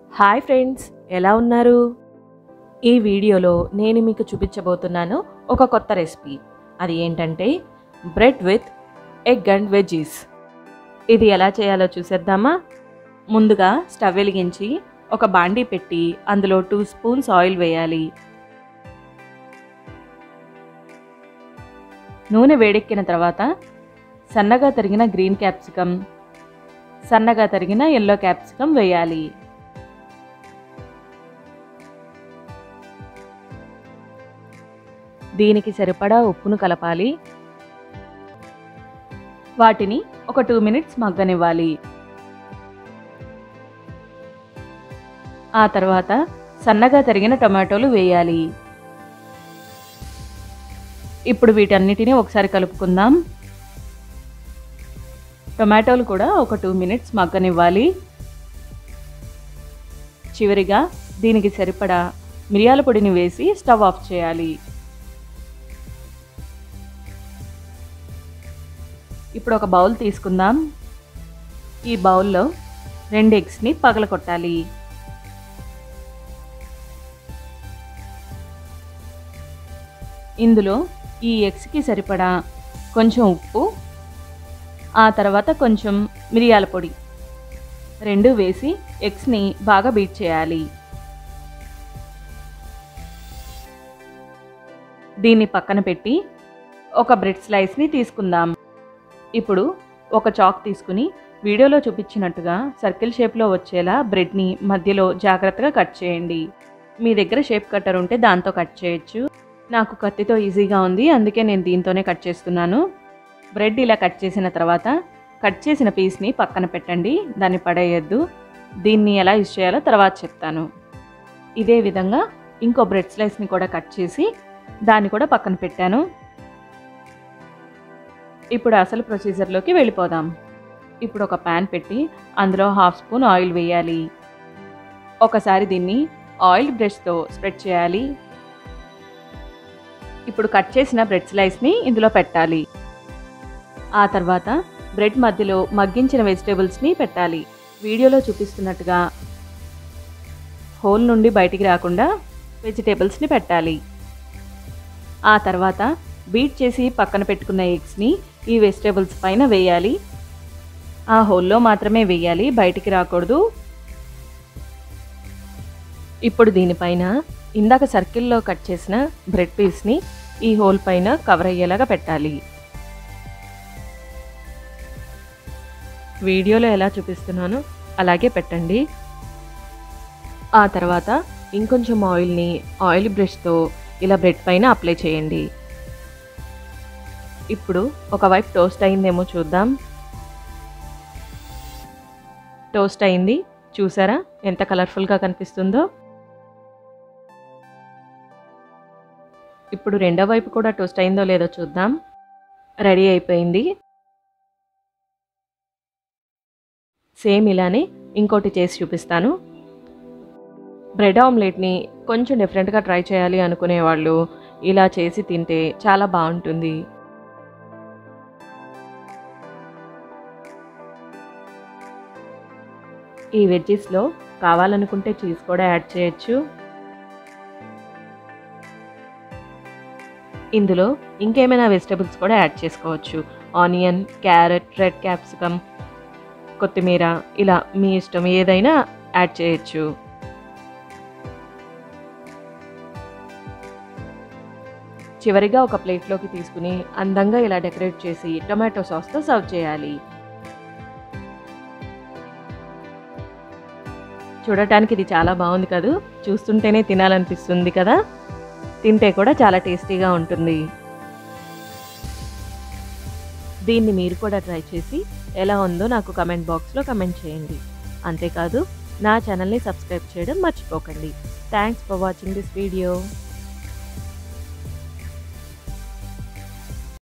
hi friends ఎలా ఉన్నారు ఈ వీడియోలో నేను మీకు చూపించబోతున్నాను ఒక కొత్త రెసిపీ అది ఏంటంటే bread with egg and veggies ఇది ఎలా చేయాలో చూసేద్దామా ముందుగా స్టవ్ వెలిగించి ఒక బాండీ పెట్టి అందులో టూ స్పూన్స్ ఆయిల్ వేయాలి నూనె వేడెక్కిన తర్వాత సన్నగా తరిగిన గ్రీన్ క్యాప్సికమ్ సన్నగా తరిగిన ఎల్లో క్యాప్సికమ్ వేయాలి దీనికి సరిపడా ఉప్పును కలపాలి వాటిని ఒక టూ మినిట్స్ మగ్గనివ్వాలి ఆ తర్వాత సన్నగా తరిగిన టొమాటోలు వేయాలి ఇప్పుడు వీటన్నిటిని ఒకసారి కలుపుకుందాం టొమాటోలు కూడా ఒక టూ మినిట్స్ మగ్గనివ్వాలి చివరిగా దీనికి సరిపడా మిరియాల పొడిని వేసి స్టవ్ ఆఫ్ చేయాలి ఇప్పుడు ఒక బౌల్ తీసుకుందాం ఈ బౌల్లో రెండు ఎగ్స్ని పగలకొట్టాలి ఇందులో ఈ ఎగ్స్కి సరిపడా కొంచెం ఉప్పు ఆ తర్వాత కొంచెం మిరియాల పొడి రెండు వేసి ఎగ్స్ని బాగా బీట్ చేయాలి దీన్ని పక్కన పెట్టి ఒక బ్రెడ్ స్లైస్ని తీసుకుందాం ఇప్పుడు ఒక చాక్ తీసుకుని వీడియోలో చూపించినట్టుగా సర్కిల్ షేప్లో వచ్చేలా బ్రెడ్ని మధ్యలో జాగ్రత్తగా కట్ చేయండి మీ దగ్గర షేప్ కట్టర్ ఉంటే దాంతో కట్ చేయొచ్చు నాకు కత్తితో ఈజీగా ఉంది అందుకే నేను దీంతోనే కట్ చేస్తున్నాను బ్రెడ్ ఇలా కట్ చేసిన తర్వాత కట్ చేసిన పీస్ని పక్కన పెట్టండి దాన్ని పడేయద్దు దీన్ని ఎలా యూజ్ చేయాలో తర్వాత చెప్తాను ఇదే విధంగా ఇంకో బ్రెడ్ స్లైస్ని కూడా కట్ చేసి దాన్ని కూడా పక్కన పెట్టాను ఇప్పుడు అసలు ప్రొసీజర్లోకి వెళ్ళిపోదాం ఇప్పుడు ఒక ప్యాన్ పెట్టి అందులో హాఫ్ స్పూన్ ఆయిల్ వేయాలి ఒకసారి దీన్ని ఆయిల్ బ్రష్తో స్ప్రెడ్ చేయాలి ఇప్పుడు కట్ చేసిన బ్రెడ్ స్లైస్ని ఇందులో పెట్టాలి ఆ తర్వాత బ్రెడ్ మధ్యలో మగ్గించిన వెజిటేబుల్స్ని పెట్టాలి వీడియోలో చూపిస్తున్నట్టుగా హోల్ నుండి బయటికి రాకుండా వెజిటేబుల్స్ని పెట్టాలి ఆ తర్వాత బీట్ చేసి పక్కన పెట్టుకున్న ఎగ్స్ని ఈ వెజిటేబుల్స్ పైన వేయాలి ఆ హోల్లో మాత్రమే వేయాలి బయటికి రాకూడదు ఇప్పుడు దీనిపైన ఇందాక సర్కిల్లో కట్ చేసిన బ్రెడ్ పీస్ని ఈ హోల్ పైన కవర్ అయ్యేలాగా పెట్టాలి వీడియోలో ఎలా చూపిస్తున్నానో అలాగే పెట్టండి ఆ తర్వాత ఇంకొంచెం ఆయిల్ని ఆయిల్ బ్రష్తో ఇలా బ్రెడ్ పైన అప్లై చేయండి ఇప్పుడు ఒకవైపు టోస్ట్ అయిందేమో చూద్దాం టోస్ట్ అయింది చూసారా ఎంత కలర్ఫుల్గా కనిపిస్తుందో ఇప్పుడు రెండో వైపు కూడా టోస్ట్ అయిందో లేదో చూద్దాం రెడీ అయిపోయింది సేమ్ ఇలానే ఇంకోటి చేసి చూపిస్తాను బ్రెడ్ ఆమ్లెట్ని కొంచెం డిఫరెంట్గా ట్రై చేయాలి అనుకునే వాళ్ళు ఇలా చేసి తింటే చాలా బాగుంటుంది ఈ వెజ్జెస్లో కావాలనుకుంటే చీజ్ కూడా యాడ్ చేయొచ్చు ఇందులో ఇంకేమైనా వెజిటబుల్స్ కూడా యాడ్ చేసుకోవచ్చు ఆనియన్ క్యారెట్ రెడ్ క్యాప్సికమ్ కొత్తిమీర ఇలా మీ ఇష్టం ఏదైనా యాడ్ చేయొచ్చు చివరిగా ఒక ప్లేట్లోకి తీసుకుని అందంగా ఇలా డెకరేట్ చేసి టొమాటో సాస్తో సర్వ్ చేయాలి చూడటానికి ఇది చాలా బాగుంది కదూ చూస్తుంటేనే తినాలనిపిస్తుంది కదా తింటే కూడా చాలా టేస్టీగా ఉంటుంది దీన్ని మీరు కూడా ట్రై చేసి ఎలా ఉందో నాకు కమెంట్ బాక్స్లో కమెంట్ చేయండి అంతేకాదు నా ఛానల్ని సబ్స్క్రైబ్ చేయడం మర్చిపోకండి thanks for watching this video